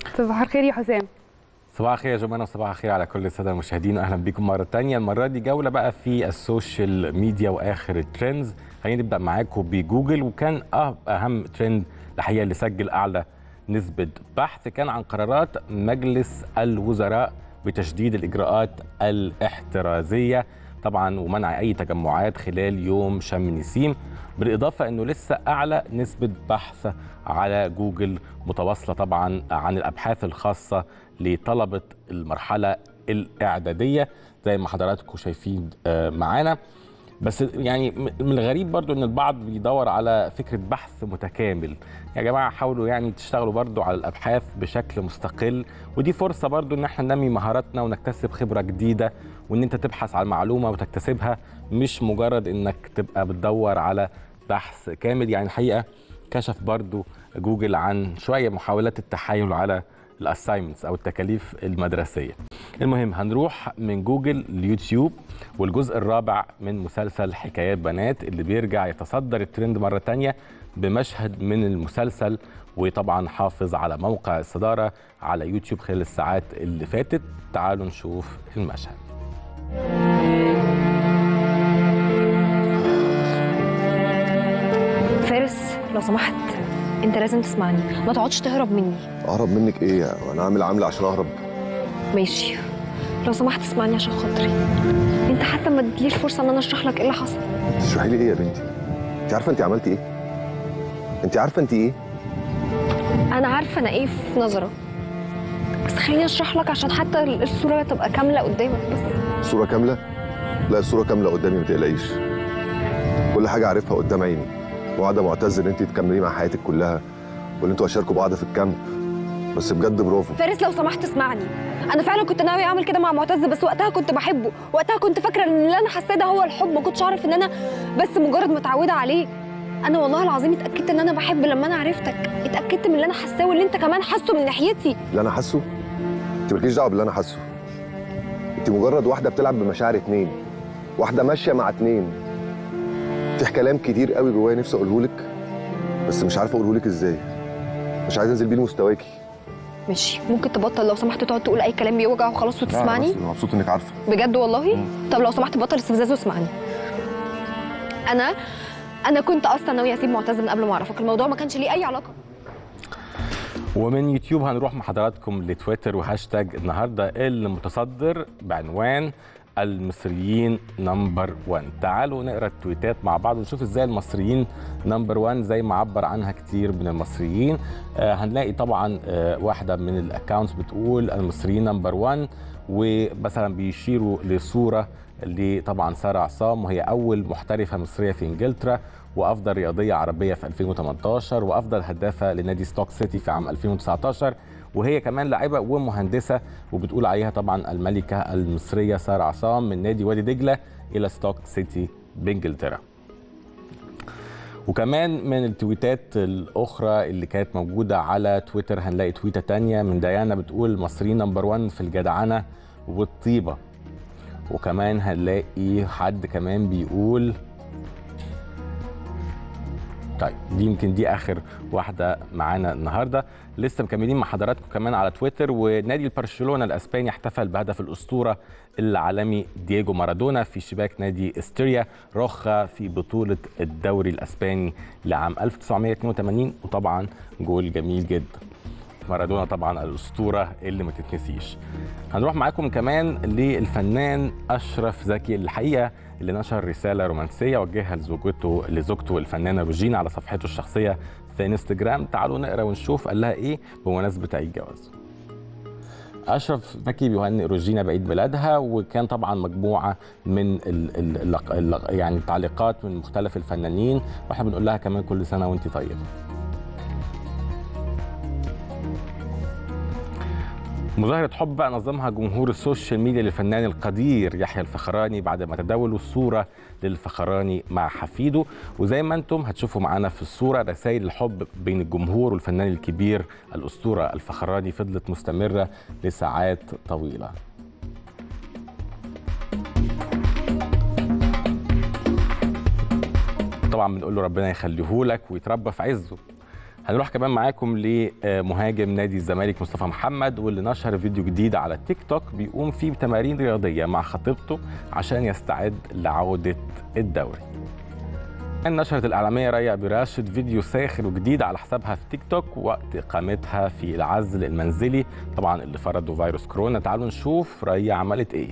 صباح الخير يا حسام صباح الخير يا جمانة وصباح الخير على كل السادة المشاهدين وأهلا بكم مرة تانية المرة دي جولة بقى في السوشيال ميديا وآخر الترندز خلينا نبدأ معاكم بجوجل وكان أهم ترند الحقيقة اللي سجل أعلى نسبة بحث كان عن قرارات مجلس الوزراء بتشديد الإجراءات الاحترازية طبعا ومنع أي تجمعات خلال يوم شم نسيم بالإضافة أنه لسه أعلى نسبة بحث على جوجل متواصلة طبعا عن الأبحاث الخاصة لطلبة المرحلة الإعدادية زي ما حضراتكم شايفين معانا بس يعني من الغريب برضو ان البعض بيدور على فكره بحث متكامل يا جماعه حاولوا يعني تشتغلوا برضو على الابحاث بشكل مستقل ودي فرصه برضو ان احنا ننمي مهاراتنا ونكتسب خبره جديده وان انت تبحث عن معلومه وتكتسبها مش مجرد انك تبقى بتدور على بحث كامل يعني الحقيقه كشف برضو جوجل عن شويه محاولات التحايل على الاساينمنتس او التكاليف المدرسيه المهم هنروح من جوجل ليوتيوب والجزء الرابع من مسلسل حكايات بنات اللي بيرجع يتصدر الترند مره تانية بمشهد من المسلسل وطبعا حافظ على موقع الصداره على يوتيوب خلال الساعات اللي فاتت تعالوا نشوف المشهد فارس لو سمحت انت لازم تسمعني ما تقعدش تهرب مني اهرب منك ايه وانا عامل عامله عشان اهرب ماشي لو سمحت اسمعني عشان خاطري انت حتى ما اديتليش فرصه ان انا اشرح لك ايه اللي حصل تشرحي لي ايه يا بنتي انت عارفه انت عملتي ايه انت عارفه انت ايه انا عارفه انا ايه في نظرك بس خليني اشرح لك عشان حتى الصوره تبقى كامله قدامك بس الصوره كامله لا الصوره كامله قدامي ما تقلقيش كل حاجه عارفها قدام عيني وعد معتز ان انت تكملي مع حياتك كلها وان انتوا هتشاركوا بعض في الكامب بس بجد برافو فارس لو سمحت اسمعني انا فعلا كنت ناوي اعمل كده مع معتز بس وقتها كنت بحبه وقتها كنت فاكره ان اللي انا حاساه ده هو الحب ما كنتش اعرف ان انا بس مجرد متعوده عليه انا والله العظيم اتاكدت ان انا بحب لما انا عرفتك اتاكدت من اللي انا حاساه واللي انت كمان حاسه من ناحيتي اللي انا حاسه انت مالكيش دعوه باللي انا حاسه انت مجرد واحده بتلعب بمشاعر اتنين واحده ماشيه مع اتنين في كلام كتير قوي جوايا نفسي اقوله لك بس مش عارف اقوله لك ازاي مش عايز انزل بيه لمستواكي ماشي ممكن تبطل لو سمحت تقعد تقول اي كلام بيوجع وخلاص وتسمعني انا مبسوط انك عارفه بجد والله طب لو سمحت بطل استفزاز واسمعني انا انا كنت اصلا ناويه اسيب معتز من قبل ما اعرفك الموضوع ما كانش ليه اي علاقه ومن يوتيوب هنروح مع حضراتكم لتويتر وهاشتاج النهارده المتصدر بعنوان المصريين نمبر 1 تعالوا نقرا التويتات مع بعض ونشوف ازاي المصريين نمبر 1 زي ما عبر عنها كتير من المصريين آه هنلاقي طبعا آه واحده من الاكونتس بتقول المصريين نمبر 1 ومثلا بيشيروا لصوره لطبعا ساره عصام وهي اول محترفه مصريه في انجلترا وافضل رياضيه عربيه في 2018 وافضل هدافه لنادي ستوك سيتي في عام 2019 وهي كمان لاعبه ومهندسه وبتقول عليها طبعا الملكه المصريه ساره عصام من نادي وادي دجله الى ستوك سيتي بانجلترا. وكمان من التويتات الاخرى اللي كانت موجوده على تويتر هنلاقي تويته تانية من ديانا بتقول المصريين نمبر 1 في الجدعنه والطيبه. وكمان هنلاقي حد كمان بيقول طيب دي يمكن دي اخر واحده معانا النهارده لسه مكملين مع حضراتكم كمان على تويتر ونادي برشلونه الاسباني احتفل بهدف الاسطوره العالمي دييجو مارادونا في شباك نادي استريا روخا في بطوله الدوري الاسباني لعام 1982 وطبعا جول جميل جدا مارادونا طبعا الاسطوره اللي ما تتنسيش هنروح معاكم كمان للفنان اشرف زكي الحقيقه اللي نشر رساله رومانسيه وجهها لزوجته لزوجته الفنانه روجينا على صفحته الشخصيه في انستجرام تعالوا نقرا ونشوف قال لها ايه بمناسبه عيد جوازه اشرف زكي بيهنئ روجينا بعيد ميلادها وكان طبعا مجموعه من ال ال ال يعني تعليقات من مختلف الفنانين واحنا بنقول لها كمان كل سنه وانت طيبه مظاهرة حب بقى نظمها جمهور السوشيال ميديا للفنان القدير يحيى الفخراني بعد ما تداولوا الصورة للفخراني مع حفيده وزي ما انتم هتشوفوا معانا في الصورة رسائل الحب بين الجمهور والفنان الكبير الأسطورة الفخراني فضلت مستمرة لساعات طويلة طبعا بنقول له ربنا يخليه لك ويتربى في عزه هنروح كمان معاكم لمهاجم نادي الزمالك مصطفى محمد واللي نشر فيديو جديد على تيك توك بيقوم فيه بتمارين رياضيه مع خطيبته عشان يستعد لعوده الدوري كان نشرت الإعلامية ريا أبي راشد فيديو ساخر وجديد على حسابها في تيك توك وقت إقامتها في العزل المنزلي طبعا اللي فرضه فيروس كورونا تعالوا نشوف ريا عملت إيه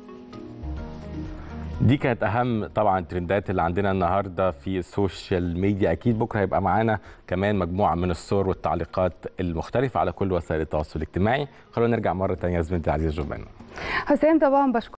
دي كانت اهم طبعا الترندات اللي عندنا النهارده في السوشيال ميديا اكيد بكره هيبقى معانا كمان مجموعه من الصور والتعليقات المختلفه على كل وسائل التواصل الاجتماعي خلونا نرجع مره ثانيه زميلتي عزيزه جبانه حسام طبعا بشكر